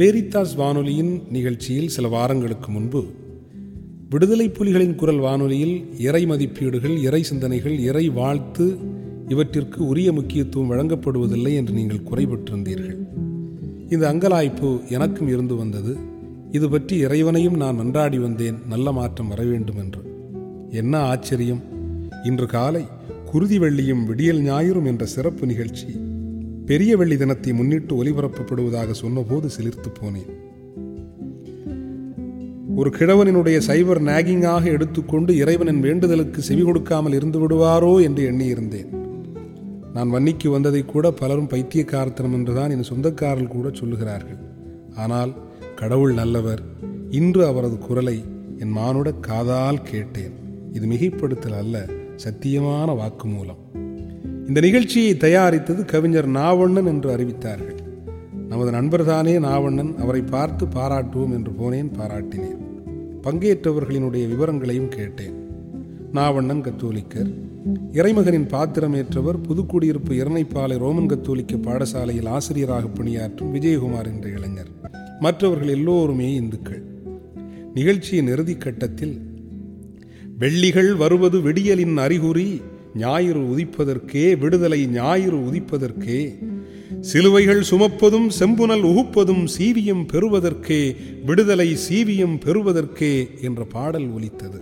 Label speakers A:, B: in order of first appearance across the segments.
A: பேரித்தாஸ் வானொலியின் நிகழ்ச்சியில் சில வாரங்களுக்கு முன்பு விடுதலை புலிகளின் குரல் வானொலியில் இறை மதிப்பீடுகள் இறை சிந்தனைகள் இறை வாழ்த்து இவற்றிற்கு உரிய முக்கியத்துவம் வழங்கப்படுவதில்லை என்று நீங்கள் குறைபட்டிருந்தீர்கள் இந்த அங்கலாய்ப்பு எனக்கும் இருந்து வந்தது இது பற்றி இறைவனையும் நான் மன்றாடி வந்தேன் நல்ல மாற்றம் வர வேண்டும் என்று என்ன ஆச்சரியம் இன்று காலை குருதி வெள்ளியும் விடியல் ஞாயிறும் என்ற சிறப்பு நிகழ்ச்சி பெரிய வெள்ளி தினத்தை முன்னிட்டு ஒலிபரப்பப்படுவதாக சொன்னபோது சிலிர்த்து போனேன் ஒரு கிழவனினுடைய சைபர் நாகிங்காக எடுத்துக்கொண்டு இறைவனின் வேண்டுதலுக்கு செவி கொடுக்காமல் இருந்து விடுவாரோ என்று எண்ணியிருந்தேன் நான் வன்னிக்கு வந்ததை கூட பலரும் பைத்தியக்காரத்தனம் என்றுதான் என் சொந்தக்காரர்கள் கூட சொல்லுகிறார்கள் ஆனால் கடவுள் நல்லவர் இன்று அவரது குரலை என் மானுட காதால் கேட்டேன் இது மிகைப்படுத்தல் அல்ல சத்தியமான வாக்குமூலம் இந்த நிகழ்ச்சியை தயாரித்தது கவிஞர் நாவண்ணன் என்று அறிவித்தார்கள் நமது நண்பர்தானே நாவண்ணன் அவரை பார்த்து பாராட்டுவோம் என்று போனேன் பாராட்டினேன் பங்கேற்றவர்களினுடைய விவரங்களையும் கேட்டேன் நாவண்ணன் கத்தோலிக்கர் இறைமகனின் பாத்திரமேற்றவர் புதுக்குடியிருப்பு இரணைப்பாலை ரோமன் கத்தோலிக்க பாடசாலையில் ஆசிரியராக பணியாற்றும் விஜயகுமார் என்ற இளைஞர் மற்றவர்கள் எல்லோருமே இந்துக்கள் நிகழ்ச்சியின் இறுதி கட்டத்தில் வெள்ளிகள் வருவது விடியலின் அறிகுறி ஞாயிறு உதிப்பதற்கே விடுதலை ஞாயிறு உதிப்பதற்கே சிலுவைகள் சுமப்பதும் செம்புனல் உகுப்பதும் சீவியம் பெறுவதற்கே விடுதலை சீவியம் பெறுவதற்கே என்ற பாடல் ஒலித்தது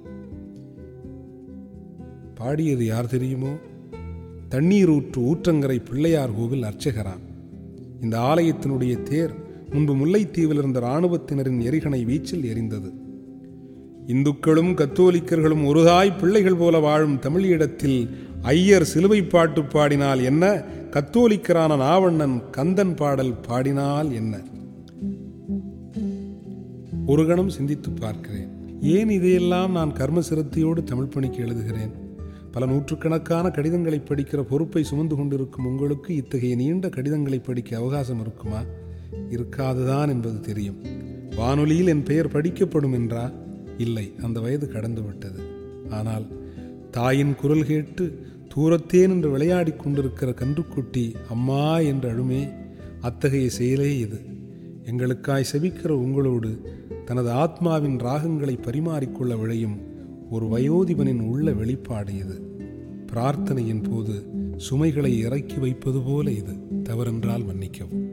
A: பாடியது யார் தெரியுமோ தண்ணீர் ஊற்று ஊற்றங்கரை பிள்ளையார் கோவில் அர்ச்சகரான் இந்த ஆலயத்தினுடைய தேர் முன்பு முல்லைத்தீவில் இருந்த இராணுவத்தினரின் எரிகணை வீச்சில் எரிந்தது இந்துக்களும் கத்தோலிக்கர்களும் ஒருதாய் பிள்ளைகள் போல வாழும் தமிழீழத்தில் ஐயர் சிலுவை பாட்டு பாடினால் என்ன கத்தோலிக்கரான நாவண்ணன் கந்தன் பாடல் பாடினால் என்ன ஒரு கணம் சிந்தித்து பார்க்கிறேன் ஏன் இதையெல்லாம் நான் கர்ம சிரத்தையோடு தமிழ் பணிக்கு எழுதுகிறேன் பல நூற்றுக்கணக்கான கடிதங்களை படிக்கிற பொறுப்பை சுமந்து கொண்டிருக்கும் உங்களுக்கு இத்தகைய நீண்ட கடிதங்களை படிக்க அவகாசம் இருக்குமா இருக்காதுதான் என்பது தெரியும் வானொலியில் என் பெயர் படிக்கப்படும் என்றா இல்லை அந்த வயது கடந்து விட்டது ஆனால் தாயின் குரல் கேட்டு தூரத்தேன் என்று விளையாடி கொண்டிருக்கிற கன்றுக்குட்டி அம்மா என்று அழுமே அத்தகைய செயலே இது எங்களுக்காய் செபிக்கிற உங்களோடு தனது ஆத்மாவின் ராகங்களை பரிமாறிக்கொள்ள விழையும் ஒரு வயோதிபனின் உள்ள வெளிப்பாடு இது பிரார்த்தனையின் போது சுமைகளை இறக்கி வைப்பது போல இது தவறென்றால் மன்னிக்கவும்